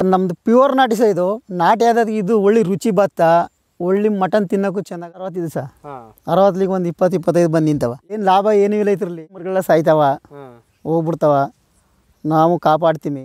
ನಮ್ದು ಪ್ಯೂರ್ ನಾಟಿ ಸಹ ಇದು ನಾಟಿ ಆದಾಗ ಇದು ಒಳ್ಳೆ ರುಚಿ ಭತ್ತ ಒಳ್ಳೆ ಮಟನ್ ತಿನ್ನೋಕ್ಕೂ ಚೆನ್ನಾಗಿ ಅರವತ್ತಿದೆ ಸಹ ಹಾಂ ಅರವತ್ತಲಿಗೆ ಒಂದು ಇಪ್ಪತ್ತು ಇಪ್ಪತ್ತೈದು ಬಂದು ನಿಂತವ ಏನು ಲಾಭ ಏನೂ ಇಲ್ಲ ಇದ್ರಲ್ಲಿ ಮರಿಗಳೆಲ್ಲ ಸಾಯ್ತಾವ ಹಾಂ ಹೋಗ್ಬಿಡ್ತಾವ ನಾವು ಕಾಪಾಡ್ತೀವಿ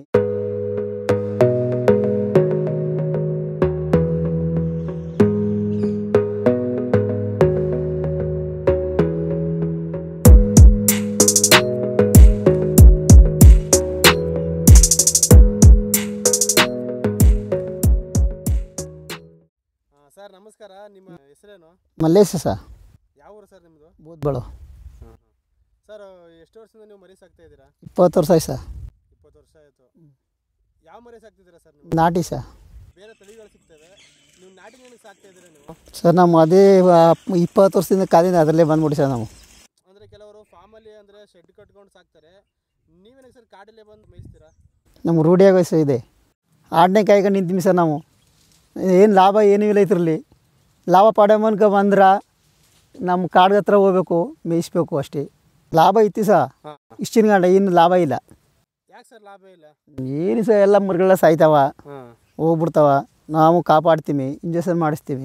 ಸರ್ ನಮಸ್ಕಾರ ನಿಮ್ಮ ಹೆಸರೇನು ಮಲ್ಲೇಶ ಸಹ ಯಾವ ಊರು ಸರ್ ನಿಮ್ಮದು ಬೂದ್ಬಳು ಹಾಂ ಸರ್ ಎಷ್ಟು ವರ್ಷದಿಂದ ನೀವು ಮರಿ ಸಾಕ್ತಾ ಇದ್ದೀರಾ ಇಪ್ಪತ್ತು ವರ್ಷ ಆಯ್ತು ಸರ್ ಇಪ್ಪತ್ತು ವರ್ಷ ಆಯಿತು ಯಾವ ಮರಿ ಸಾಕ್ತಿದ್ದೀರಾ ಸರ್ ನೀವು ನಾಟಿ ಸಹ ಬೇರೆ ತಳಿಗಳು ಸಿಗ್ತವೆ ನೀವು ನಾಟಿ ಏನಕ್ಕೆ ಸಾಕ್ತಾ ಇದ್ದೀರಾ ನೀವು ಸರ್ ನಮ್ಮ ಅದೇ ಆ, ಇಪ್ಪತ್ತು ವರ್ಷದಿಂದ ಕಾಲಿಂದ ಅದರಲ್ಲೇ ಬಂದ್ಬಿಡಿ ಸರ್ ನಾವು ಅಂದರೆ ಕೆಲವರು ಫಾರ್ಮಲ್ಲಿ ಅಂದರೆ ಶೆಡ್ ಕಟ್ಕೊಂಡು ಸಾಕ್ತಾರೆ ನೀವೇನಕ್ಕೆ ಸರ್ ಕಾಡಲ್ಲೇ ಬಂದು ಮೇಯಿಸ್ತೀರಾ ನಮ್ಮ ರೂಢಿಯಾಗ ವಯಸ್ಸು ಇದೆ ಆಡನೇ ಕಾಯ್ಕೊಂಡು ನಿಂತೀವಿ ಸರ್ ನಾವು ಏನು ಲಾಭ ಏನೂ ಇಲ್ಲ ಇದ್ರಲ್ಲಿ ಲಾಭ ಪಡೆಮನ್ಕ ಬಂದ್ರೆ ನಮ್ಮ ಕಾಡು ಹತ್ರ ಹೋಗ್ಬೇಕು ಮೇಯಿಸ್ಬೇಕು ಅಷ್ಟೇ ಲಾಭ ಇತ್ತು ಸಹ ಹಾಂ ಇಷ್ಟಿನ ಗಂಟ ಇನ್ನು ಲಾಭ ಇಲ್ಲ ಯಾಕೆ ಸರ್ ಲಾಭ ಇಲ್ಲ ಏನು ಸಹ ಎಲ್ಲ ಮರಿಗಳೆಲ್ಲ ಸಾಯ್ತಾವ ಹಾಂ ಹೋಗ್ಬಿಡ್ತಾವ ನಾವು ಕಾಪಾಡ್ತೀವಿ ಇಂಜೆಕ್ಷನ್ ಮಾಡಿಸ್ತೀವಿ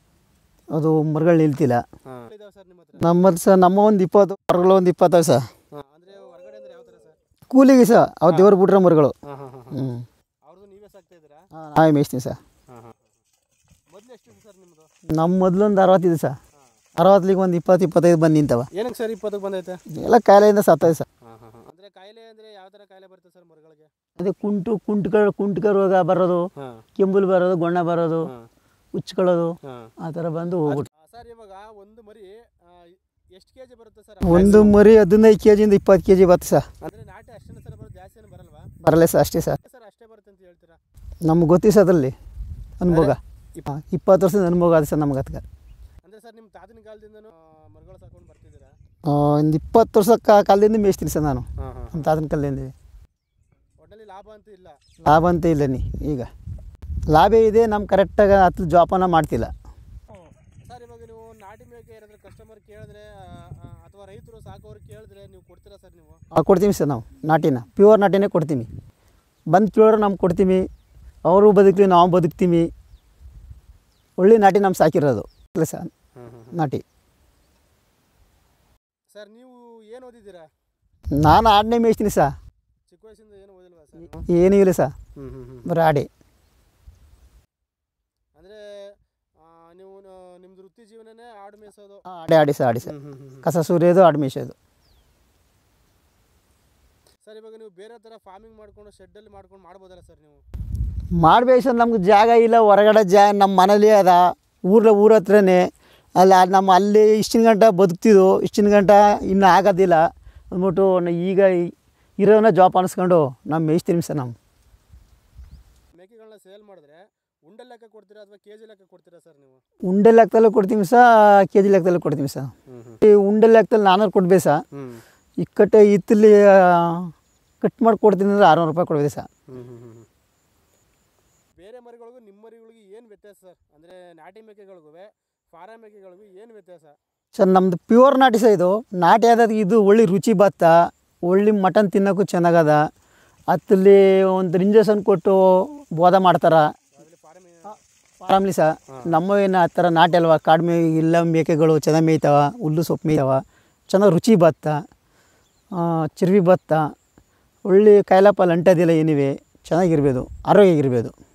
ಅದು ಮರಗಳು ನಿಲ್ತಿಲ್ಲ ಹಾಂ ಇದಾವೆ ಸರ್ ನಿಮ್ಮ ಹತ್ರ ನಮ್ಮದು ಸಹ ನಮ್ಮ ಒಂದು ಇಪ್ಪತ್ತು ಮರಗಳು ಒಂದು ಇಪ್ಪತ್ತವೆ ಸಹ ಹಾಂ ಅಂದರೆ ಹೊರಗಡೆ ಅಂದರೆ ಯಾವ ಥರ ಸರ್ ಕೂಲಿಗೆ ಸಹ ಅವು ದೇವ್ರು ಬಿಟ್ರೆ ಮರಗಳು ಹಾಂ ಹಾಂ ಹಾಂ ಹ್ಞೂ ಅವ್ರದ್ದು ನೀವೇ ಸಾಕ್ತಾ ಇದ್ದೀರಾ ನಾವೇ ಮೇಯಿಸ್ತೀವಿ ಸರ್ ಹಾಂ ಹಾಂ ಮೊದಲು ಎಷ್ಟು ಸರ್ ನಿಮ್ಮದು ನಮ್ಮ ಮೊದಲೊಂದು ಅರವತ್ತಿದೆ ಸರ್ ಹಾಂ ಅರವತ್ತಲಿಗೆ ಒಂದು ಇಪ್ಪತ್ತು ಇಪ್ಪತ್ತೈದು ಬಂದು ನಿಂತವ ಏನಕ್ಕೆ ಸರ್ ಇಪ್ಪತ್ತಕ್ಕೆ ಬಂದೈತೆ ಎಲ್ಲ ಕಾಯಿಲೆಯಿಂದ ಸತ್ತೋಯ್ತು ಸರ್ ಹಾಂ ಹಾಂ ಹಾಂ ಅಂದರೆ ಕಾಯಿಲೆ ಅಂದರೆ ಯಾವ ಥರ ಕಾಯಿಲೆ ಬರುತ್ತೆ ಸರ್ ಮರುಗಳಿಗೆ ಅದೇ ಕುಂಟು ಕುಂಟ್ಗಳು ಕುಂಟ್ಕ ರೋಗ ಬರೋದು ಹಾಂ ಕೆಂಬುಲು ಬರೋದು ಗೊಣ್ಣ ಬರೋದು ಹಾಂ ಉಚ್ಕೊಳ್ಳೋದು ಹಾಂ ಆ ಥರ ಬಂದು ಹೋಗ್ಬಿಟ್ಟು ಸರ್ ಇವಾಗ ಒಂದು ಮರಿ ಎಷ್ಟು ಕೆ ಜಿ ಬರುತ್ತೆ ಸರ್ ಒಂದು ಮರಿ ಹದಿನೈದು ಕೆ ಜಿಯಿಂದ ಇಪ್ಪತ್ತು ಕೆ ಜಿ ಬರುತ್ತೆ ಸರ್ ಅಂದರೆ ನಾಟಿ ಅಷ್ಟೇ ಸರ್ ಬರೋದು ಜಾಸ್ತಿ ಏನು ಬರಲ್ವಾ ಬರಲ್ಲ ಸರ್ ಅಷ್ಟೇ ಸರ್ ಸರ್ ಅಷ್ಟೇ ಬರುತ್ತೆ ಅಂತ ಹೇಳ್ತೀರಾ ನಮ್ಗೆ ಗೊತ್ತಿದೆ ಸರ್ ಅದರಲ್ಲಿ ಅನುಭವ ಹಾಂ ಇಪ್ಪತ್ತು ವರ್ಷದ ಅನುಭವ ಅದು ಸರ್ ನಮ್ಗೆ ಅದಕ್ಕೆ ಅಂದರೆ ಸರ್ ನಿಮ್ಮ ತಾತನ ಕಾಲದಿಂದನೂ ಮರುಗಳು ಸಾಕೊಂಡು ಬರ್ತಿದ್ದೀರಾ ಒಂದು ಇಪ್ಪತ್ತು ವರ್ಷ ಕಾ- ಕಾಲದಿಂದ ಮೇಯಿಸ್ತೀನಿ ಸರ್ ನಾನು ಹಾಂ ಹಾಂ ನಮ್ಮ ತಾತನ ಕಾಲದಿಂದ ಒಟ್ಟಲ್ಲಿ ಲಾಭ ಅಂತೂ ಇಲ್ಲ ಲಾಭ ಅಂತ ಇಲ್ಲ ನೀ ಈಗ ಲಾಭ ಇದೆ ನಮ್ಮ ಕರೆಕ್ಟಾಗಿ ಹತ್ತು ಜೋಪಾನ ಮಾಡ್ತಿಲ್ಲ ಸರ್ ಇವಾಗ ನೀವು ನಾಟಿ ಮೇಕೆ ಏನಾದರೂ ಕಸ್ಟಮರ್ ಕೇಳಿದ್ರೆ ಅಥವಾ ರೈತರು ಸಾಕೋರು ಕೇಳಿದ್ರೆ ನೀವು ಕೊಡ್ತೀರಾ ಸರ್ ನೀವು ಆ, ಕೊಡ್ತೀವಿ ಸರ್ ನಾವು ನಾಟಿನ ಪ್ಯೂರ್ ನಾಟಿನೇ ಕೊಡ್ತೀವಿ ಬಂದು ಕೇಳೋರು ನಮ್ಗೆ ಕೊಡ್ತೀವಿ ಅವರು ಬದುಕ್ತೀವಿ ನಾವು ಬದುಕ್ತೀವಿ ಒಳ್ಳೆ ನಾಟಿ ನಮ್ಮ ಸಾಕಿರೋದು ಇಲ್ಲ ಸರ್ ಹಾಂ ಹಾಂ ನಾಟಿ ಸರ್ ನೀವು ಏನು ಓದಿದ್ದೀರಾ ನಾನು ಆಡನೇ ಮೇಯ್ತೀನಿ ಸರ್ ಚಿಕ್ಕ ವಯಸ್ಸಿಂದ ಏನು ಓದಿಲ್ವಾ ಸರ್ ಏನೂ ಇಲ್ಲ ಸರ್ ಹ್ಞೂ ಹ್ಞೂ ಹ್ಞೂ ಬರೀ ಆಡಿ ಅಂದರೆ ನೀವು ನ- ನಿಮ್ದು ವೃತ್ತಿ ಜೀವನನೇ ಆಡು ಮೇಯಿಸೋದು ಆಡಿ ಆಡಿ ಸರ್ ಆಡಿ ಸರ್ ಹ್ಞೂ ಹ್ಞೂ ಹ್ಞೂ ಕಸ ಸುರಿಯೋದು ಆಡು ಮೇಯ್ಸೋದು ಸರ್ ಇವಾಗ ನೀವು ಬೇರೆ ಥರ ಫಾರ್ಮಿಂಗ್ ಮಾಡ್ಕೊಂಡು ಶೆಡ್ಡಲ್ಲಿ ಮಾಡ್ಕೊಂಡು ಮಾಡ್ಬೋದಲ್ಲ ಸರ್ ನೀವು ಮಾಡ್ಬೇಕು ಸರ್ ನಮ್ಗೆ ಜಾಗ ಇಲ್ಲ ಹೊರಗಡೆ ಜಾ ನಮ್ಮ ಮನೇಲಿ ಅದ ಊರ ಊರ ಹತ್ರನೇ ಅಲ್ಲ ನಮ್ಮ ಅಲ್ಲಿ ಇಷ್ಟಿನ ಗಂಟ ಬದುಕ್ತಿದ್ದು ಇಷ್ಟಿನ ಗಂಟ ಇನ್ನೂ ಆಗೋದಿಲ್ಲ ಅಂದ್ಬಿಟ್ಟು ನ- ಈಗ ಇರೋನ ಜಾಬ್ ಅನಿಸ್ಕೊಂಡು ನಾವು ಮೇಯ್ಸ್ತೀವಿ ಸರ್ ನಾವು ಮೇಕೆಗಳನ್ನ ಸೇಲ್ ಮಾಡಿದ್ರೆ ಉಂಡೆ ಲೆಕ್ಕ ಕೊಡ್ತೀರಾ ಅಥವಾ ಕೆ ಜಿ ಲೆಕ್ಕ ಕೊಡ್ತೀರಾ ಸರ್ ನೀವು ಉಂಡೆ ಲೆಕ್ಕದಲ್ಲೂ ಕೊಡ್ತೀವಿ ಸಹ ಕೆ ಜಿ ಲೆಕ್ಕದಲ್ಲೂ ಕೊಡ್ತೀವಿ ಸರ್ ಹ್ಞೂ ಹ್ಞೂ ಈ ಉಂಡೆ ಲೆಕ್ಕದಲ್ಲಿ ನಾನ್ನೂರು ಕೊಡ್ಬೇಕು ಸರ್ ಹ್ಞೂ ಇಕ್ಕಟ್ಟೆ ಇತ್ತಲ್ಲಿ ಕಟ್ ಮಾಡಿ ಕೊಡ್ತೀನಿ ಅಂದ್ರೆ ಆರುನೂರು ರೂಪಾಯಿ ಕೊಡ್ಬೇಕು ಸರ್ ಹ್ಞೂ ಹ್ಞೂ ಹ್ಞೂ ಬೇರೆ ಮರಿಗಳಿಗೂ ನಿಮ್ಮ ಮರಿಗಳಿಗೂ ಏನು ವ್ಯತ್ಯಾಸ ಸರ್ ಅಂದರೆ ನಾಟಿ ಮೇಕೆಗಳಿಗೂ ಫಾರಂ ಮೇಕೆಗಳಿಗೂ ಏನು ವ್ಯತ್ಯಾಸ ಸರ್ ನಮ್ಮದು ಪ್ಯೂರ್ ನಾಟಿ ಸಹ ಇದು ನಾಟಿ ಆದಾಗ ಇದು ಒಳ್ಳೆ ರುಚಿ ಭತ್ತ ಒಳ್ಳೆ ಮಟನ್ ತಿನ್ನೋಕ್ಕೂ ಚೆನ್ನಾಗದ ಹತ್ತಲ್ಲಿ ಒಂದು ಇಂಜೆಕ್ಷನ್ ಕೊಟ್ಟು ಬೋಧ ಮಾಡ್ತಾರೆ ಅದರಲ್ಲಿ ಫಾರಂ ಆರಾಮ್ಲಿ ಸಹ ನಮ್ಮ ಏನು ಆ ಥರ ನಾಟಿ ಅಲ್ವಾ ಕಾಡು ಮೇ ಇಲ್ಲ ಮೇಕೆಗಳು ಚೆನ್ನಾಗಿ ಮೇಯ್ತಾವ ಹುಲ್ಲು ಸೊಪ್ಪು ಮೇಯ್ತಾವ ಚೆನ್ನಾಗಿ ರುಚಿ ಭತ್ತ ಆ, ಚಿರ್ವಿ ಭತ್ತ ಒಳ್ಳೆ ಕಾಯಿಲೆ ಪಾಲು ಅಂಟೋದಿಲ್ಲ ಏನಿವೆ ಚೆನ್ನಾಗಿರ್ಬೋದು ಆರೋಗ್ಯ ಇರ್ಬೋದು